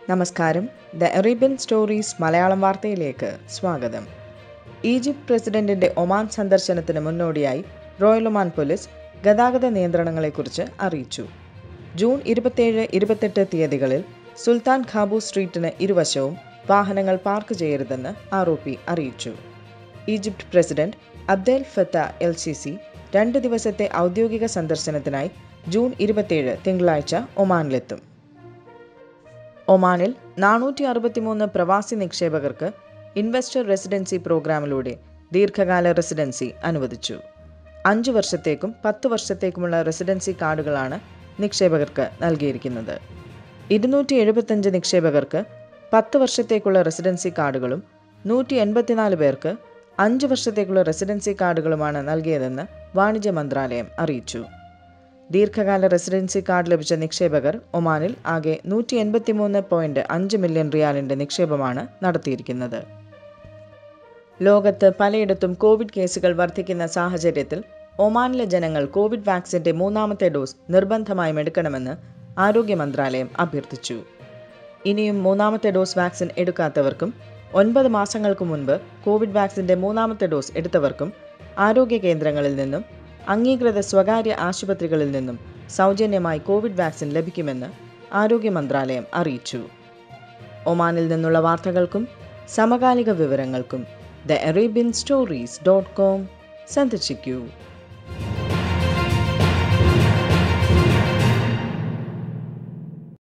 നമസ്കാരം the Arabian stories Malayalam വാർത്തയിലേക്ക് സ്വാഗതം ഈജിപ്ത് പ്രസിഡന്റിന്റെ ഒമാൻ സന്ദർശനത്തിന് മുന്നോടിയായി റോയൽ ഒമാൻ പോലീസ് ഗതാഗത നിയന്ത്രണങ്ങളെക്കുറിച്ച് അറിയിച്ചു ജൂൺ ഇരുപത്തിയേഴ് ഇരുപത്തെട്ട് തീയതികളിൽ സുൽത്താൻ ഖാബു സ്ട്രീറ്റിന് ഇരുവശവും വാഹനങ്ങൾ പാർക്ക് ചെയ്യരുതെന്ന് ആരോപി അറിയിച്ചു Egypt president Abdel Fattah el Sisi രണ്ട് ദിവസത്തെ ഔദ്യോഗിക സന്ദർശനത്തിനായി ജൂൺ ഇരുപത്തിയേഴ് തിങ്കളാഴ്ച ഒമാനിലെത്തും ഒമാനിൽ നാനൂറ്റി അറുപത്തിമൂന്ന് പ്രവാസി നിക്ഷേപകർക്ക് ഇൻവെസ്റ്റർ റെസിഡൻസി പ്രോഗ്രാമിലൂടെ ദീർഘകാല റെസിഡൻസി അനുവദിച്ചു അഞ്ചു വർഷത്തേക്കും പത്ത് വർഷത്തേക്കുമുള്ള റെസിഡൻസി കാർഡുകളാണ് നിക്ഷേപകർക്ക് നൽകിയിരിക്കുന്നത് ഇരുന്നൂറ്റി എഴുപത്തഞ്ച് നിക്ഷേപകർക്ക് പത്ത് വർഷത്തേക്കുള്ള റെസിഡൻസി കാർഡുകളും നൂറ്റി എൺപത്തിനാല് പേർക്ക് അഞ്ച് വർഷത്തേക്കുള്ള റെസിഡൻസി കാർഡുകളുമാണ് നൽകിയതെന്ന് വാണിജ്യ മന്ത്രാലയം അറിയിച്ചു ദീർഘകാല റെസിഡൻസി കാർഡ് ലഭിച്ച നിക്ഷേപകർ ഒമാനിൽ ആകെ നൂറ്റി എൺപത്തിമൂന്ന് പോയിന്റ് അഞ്ച് മില്യൺ റിയാലിന്റെ നിക്ഷേപമാണ് നടത്തിയിരിക്കുന്നത് ലോകത്ത് പലയിടത്തും കോവിഡ് കേസുകൾ വർദ്ധിക്കുന്ന സാഹചര്യത്തിൽ ഒമാനിലെ ജനങ്ങൾ കോവിഡ് വാക്സിന്റെ മൂന്നാമത്തെ ഡോസ് നിർബന്ധമായും എടുക്കണമെന്ന് ആരോഗ്യ മന്ത്രാലയം അഭ്യർത്ഥിച്ചു ഇനിയും മൂന്നാമത്തെ ഡോസ് വാക്സിൻ എടുക്കാത്തവർക്കും ഒൻപത് മാസങ്ങൾക്ക് മുൻപ് കോവിഡ് വാക്സിന്റെ മൂന്നാമത്തെ ഡോസ് എടുത്തവർക്കും ആരോഗ്യ കേന്ദ്രങ്ങളിൽ നിന്നും അംഗീകൃത സ്വകാര്യ ആശുപത്രികളിൽ നിന്നും സൗജന്യമായി കോവിഡ് വാക്സിൻ ലഭിക്കുമെന്ന് ആരോഗ്യ മന്ത്രാലയം അറിയിച്ചു ഒമാനിൽ നിന്നുള്ള വാർത്തകൾക്കും സമകാലിക വിവരങ്ങൾക്കും the Arabian stories dot com സന്ദർശിക്കൂ